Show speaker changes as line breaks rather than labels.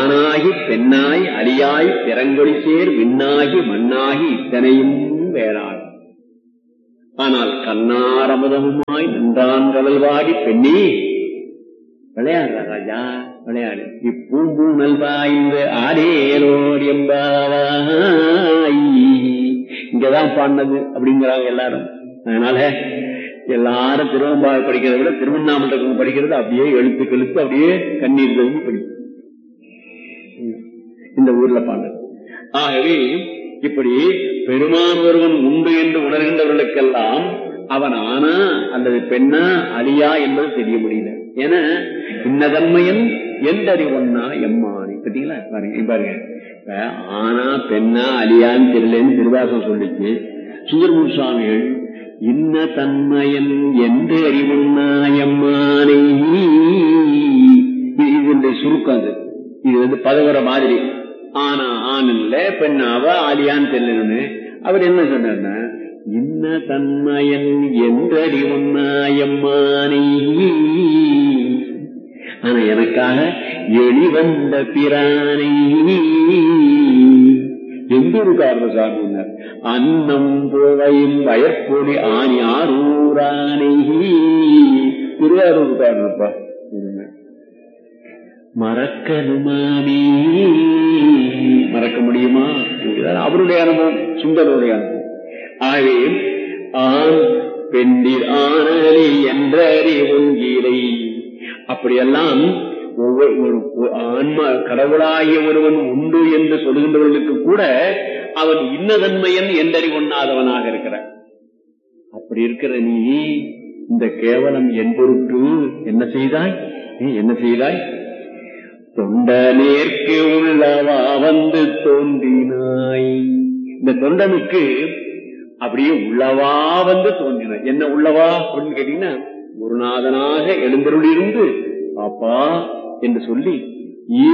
ஆணாகி பெண்ணாய் அலியாய் பிறங்கொழி சேர் விண்ணாகி மண்ணாகி இத்தனையும் வேளாள் ஆனால் கண்ணாரமுதமுமாய் நின்றான் கடல்வாடி பெண்ணி விளையாடுற ராஜா விளையாடு இப்பூம்பூ நல்வாய்ந்த ஆடேலோர் எம்பாவாய் இங்கதான் பாடினது அப்படிங்கிறாங்க எல்லாரும் அதனால எல்லாரும் திருவம்பாவை படிக்கிறத விட திருவண்ணாமலை படிக்கிறது அப்படியே எழுத்து கெழுத்து அப்படியே கண்ணீர் தழுவி படிக்கும் இந்த ஊர்ல பாடுறது ஆகவே இப்படி பெருமான் ஒருவன் உண்டு என்று உணர்கின்றவர்களுக்கெல்லாம் அவன் ஆனா அல்லது பெண்ணா அலியா என்பது தெரிய முடியல ஏன்னா இன்னதன்மையன் எந்தறிவொன்னா எம்மானி பார்த்தீங்களா பாருங்க இங்க பாருங்க இப்ப ஆனா பெண்ணா அலியான்னு தெரியலன்னு திருவாசம் சொல்லிச்சு சுந்தரமூர் சுவாமிகள் இன்ன தன்மையன் என்று அறிவுன்னா எம்மானை இது இதனுடைய சுருக்கம் அது இது வந்து பதவுற மாதிரி ஆனா ஆண் இல்ல பெண்ணாவ ஆலியான்னு தெரியலன்னு அவர் என்ன சொன்னார்னா இன்ன தன்மையன் என்றறிவுன்னாயம்மானை ஆனா எனக்காக எளிவந்த பிரானை எந்த ஒரு காரணம் சாமினார் அன்னம் புழையும் வயற்பொடி ஆணி ஆரூரானை திருவாரூர் காரணப்பா மறக்கணுமானே மறக்க முடியுமா இதுதான் அவருடைய அனுபவம் சுந்தருடைய அனுபவம் ஆகவே ஆண் பெண்டிர் ஆனலி என்றறி உங்கீரை அப்படியெல்லாம் ஒவ்வொரு ஒரு ஒரு ஆன்மா கடவுளாகிய ஒருவன் உண்டு என்று சொல்கின்றவர்களுக்கு கூட அவன் இன்னதன்மையன் என்றறி ஒண்ணாதவனாக இருக்கிறான் அப்படி இருக்கிற நீ இந்த கேவலம் என் பொருட்டு என்ன செய்தாய் நீ என்ன செய்தாய் தொண்ட நேர்க்கு உள்ளவா வந்து தோன்றினாய் இந்த தொண்டனுக்கு அப்படியே உள்ளவா வந்து தோன்றினாய் என்ன உள்ளவா அப்படின்னு கேட்டீங்கன்னா குருநாதனாக எழுந்தருளிருந்து அப்பா என்று சொல்லி